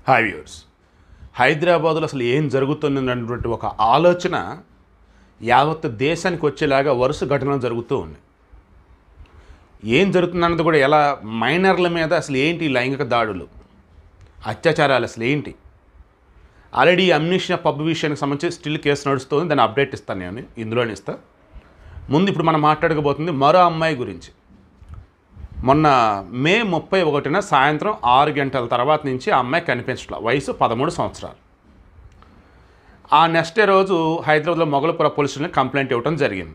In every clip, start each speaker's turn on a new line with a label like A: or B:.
A: Hi viewers హైదరాబాదులో అసలు ఏం జరుగుతున్నటువంటి ఒక ఆలోచన యావత్ దేశానికి వచ్చేలాగా వరుస ఘటనలు జరుగుతూ ఉన్నాయి ఏం జరుగుతుందన్నది కూడా ఎలా మైనర్ల మీద అసలు ఏంటి ఈ లైంగిక దాడులు అత్యాచారాలు అసలు ఏంటి ఆల్రెడీ అమ్నిషియా పబ్ విషయానికి సంబంధించి స్టిల్ కేసు నడుస్తుంది దాన్ని అప్డేట్ ఇస్తాను నేను ఇందులోనే ఇస్తా ముందు ఇప్పుడు మనం మాట్లాడకపోతుంది మరో అమ్మాయి గురించి మొన్న మే ముప్పై ఒకటిన సాయంత్రం ఆరు గంటల తర్వాత నుంచి ఆ అమ్మాయి కనిపించట్ల వయసు పదమూడు సంవత్సరాలు ఆ నెక్స్ట్ డే రోజు హైదరాబాద్లో మొగలపుర పోలీసులను కంప్లైంట్ ఇవ్వడం జరిగింది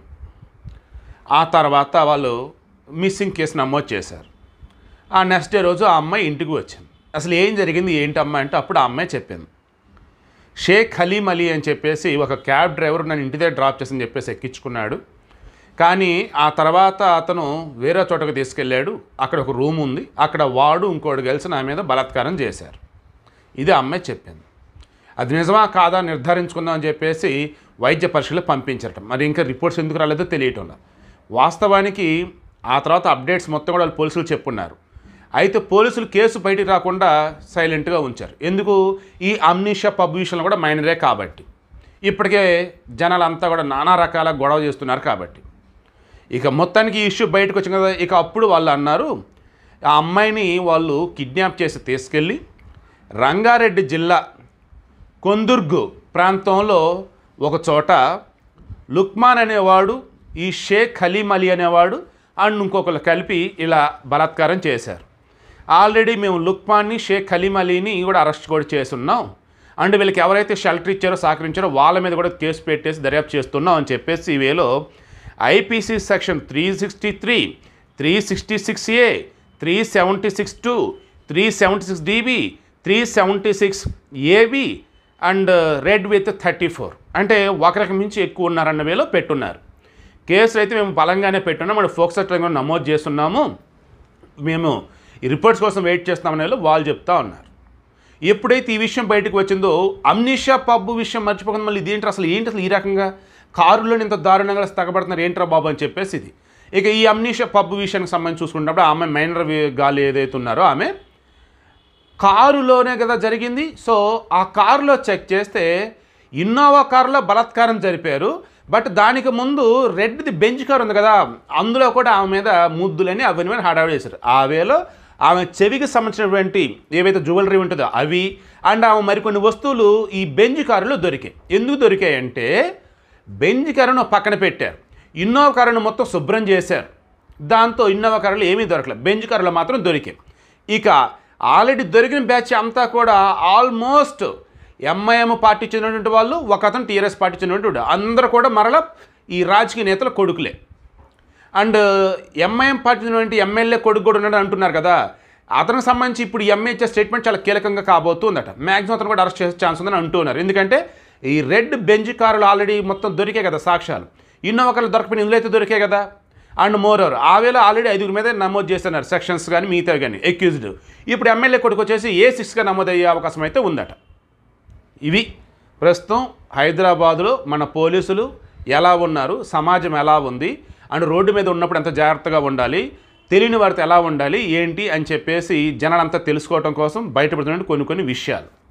A: ఆ తర్వాత వాళ్ళు మిస్సింగ్ కేసు నమోదు చేశారు ఆ నెక్స్ట్ డే రోజు ఆ అమ్మాయి ఇంటికి వచ్చింది అసలు ఏం జరిగింది ఏంటి అమ్మాయి అంటే అప్పుడు ఆ అమ్మాయి చెప్పింది షేక్ హలీం అలీ అని చెప్పేసి ఒక క్యాబ్ డ్రైవర్ నన్ను ఇంటి దగ్గర డ్రాప్ చేసని చెప్పేసి ఎక్కించుకున్నాడు కానీ ఆ తర్వాత అతను వేరే చోటకు తీసుకెళ్ళాడు అక్కడ ఒక రూమ్ ఉంది అక్కడ వాడు ఇంకోటి కలిసి నా మీద బలాత్కారం చేశారు ఇది ఆ అమ్మాయి చెప్పింది అది నిజమా కాదా నిర్ధారించుకుందాం అని చెప్పేసి వైద్య పరీక్షలు పంపించరట మరి ఇంకా రిపోర్ట్స్ ఎందుకు రాలేదో తెలియటం లేదు వాస్తవానికి ఆ తర్వాత అప్డేట్స్ మొత్తం కూడా వాళ్ళు పోలీసులు చెప్పున్నారు అయితే పోలీసులు కేసు బయటికి రాకుండా సైలెంట్గా ఉంచారు ఎందుకు ఈ అమ్నిషా పబ్ విషయంలో కూడా మైనరే కాబట్టి ఇప్పటికే జనాలంతా కూడా నానా రకాల గొడవ చేస్తున్నారు కాబట్టి ఇక మొత్తానికి ఈ ఇష్యూ బయటకు వచ్చింది కదా ఇక అప్పుడు వాళ్ళు అన్నారు ఆ అమ్మాయిని వాళ్ళు కిడ్నాప్ చేసి తీసుకెళ్ళి రంగారెడ్డి జిల్లా కొందుర్గు ప్రాంతంలో ఒక చోట లుక్మాన్ అనేవాడు ఈ షేక్ హలీం అలీ అనేవాడు అండ్ ఇంకొకరు కలిపి ఇలా బలాత్కారం చేశారు ఆల్రెడీ మేము లుక్మాన్ని షేక్ హలీం అలీని కూడా అరెస్ట్ కూడా చేస్తున్నాం అండ్ వీళ్ళకి ఎవరైతే షెల్టర్ ఇచ్చారో సహకరించారో వాళ్ళ మీద కూడా కేసు పెట్టేసి దర్యాప్తు చేస్తున్నాం అని చెప్పేసి ఈ వేలో IPC section three sixty three three sixty six A three seventy six two three seventy six DB three seventy six AB and read with thirty four అంటే ఒకరికి మించి ఎక్కువ ఉన్నారన్న వేలో పెట్టున్నారు కేసులు అయితే మేము బలంగానే పెట్టున్నాం మన ఫోక్స్ కూడా నమోదు చేస్తున్నాము మేము ఈ రిపోర్ట్స్ కోసం వెయిట్ చేస్తున్నామనే వేళ వాళ్ళు చెప్తా ఉన్నారు ఎప్పుడైతే ఈ విషయం బయటకు వచ్చిందో అమ్నిషా పబ్ విషయం మర్చిపోకుండా మళ్ళీ ఇదేంటి అసలు ఏంటి అసలు ఈ రకంగా కారులో ఇంత దారుణంగా తగబడుతున్నారు ఏంట్రా బాబు అని చెప్పేసి ఇది ఇక ఈ అమ్నిషా పబ్ విషయానికి సంబంధించి చూసుకున్నప్పుడు ఆమె మైనర్ గాలి ఏదైతే ఉన్నారో ఆమె కారులోనే కదా జరిగింది సో ఆ కారులో చెక్ చేస్తే ఇన్నోవా కారులో బలాత్కారం జరిపారు బట్ దానికి ముందు రెడ్ది బెంచ్ కార్ ఉంది కదా అందులో కూడా ఆమె మీద ముద్దులని అవన్నీ మీద హడావిడి చేశారు ఆ వేలో ఆమె చెవికి సంబంధించినటువంటి ఏవైతే జ్యువెలరీ ఉంటుందో అవి అండ్ ఆమె మరికొన్ని వస్తువులు ఈ బెంజ్ కారులో దొరికాయి ఎందుకు దొరికాయి అంటే బెంజ్ కారును పక్కన పెట్టారు ఇన్నోవా కారును మొత్తం శుభ్రం చేశారు దాంతో ఇన్నోవా కారులో ఏమీ దొరకలేదు బెంజ్ కారులో మాత్రం దొరికాయి ఇక ఆల్రెడీ దొరికిన బ్యాచ్ అంతా కూడా ఆల్మోస్ట్ ఎంఐఎం పార్టీ చెందినటువంటి వాళ్ళు ఒక అతను టీఆర్ఎస్ పార్టీ చెందినటువంటి వాడు. అందరూ కూడా మరలా ఈ రాజకీయ నేతల కొడుకులే అండ్ ఎంఐఎం పార్టీ చెందినటువంటి ఎమ్మెల్యే కొడుకు కూడా ఉన్నాడు అంటున్నారు కదా అతనికి సంబంధించి ఇప్పుడు ఎంఏ ఇచ్చే స్టేట్మెంట్ చాలా కీలకంగా కాబోతుందట మ్యాక్సిమం అతను కూడా అరెస్ట్ చేసే ఛాన్స్ ఉందని అంటున్నారు ఎందుకంటే ఈ రెడ్ బెంజ్ కారులు ఆల్రెడీ మొత్తం దొరికాయి కదా సాక్ష్యాలు ఇన్నో ఒకళ్ళు దొరకపోయిన ఇందులో అయితే దొరికాయి కదా అండ్ మోర్ ఓవర్ ఆ వేళ ఆల్రెడీ ఐదుగురు మీద నమోదు చేస్తున్నారు సెక్షన్స్ కానీ మిగతా కానీ ఎక్యూజ్డ్ ఇప్పుడు ఎమ్మెల్యే కొడుకు వచ్చేసి ఏ సిక్స్గా నమోదయ్యే అవకాశం అయితే ఉందట ఇవి ప్రస్తుతం హైదరాబాదులో మన పోలీసులు ఎలా ఉన్నారు సమాజం ఎలా ఉంది అండ్ రోడ్డు మీద ఉన్నప్పుడు ఎంత జాగ్రత్తగా ఉండాలి తెలియని వారితో ఎలా ఉండాలి ఏంటి అని చెప్పేసి జనాలంతా తెలుసుకోవడం కోసం బయటపడుతున్న కొన్ని కొన్ని విషయాలు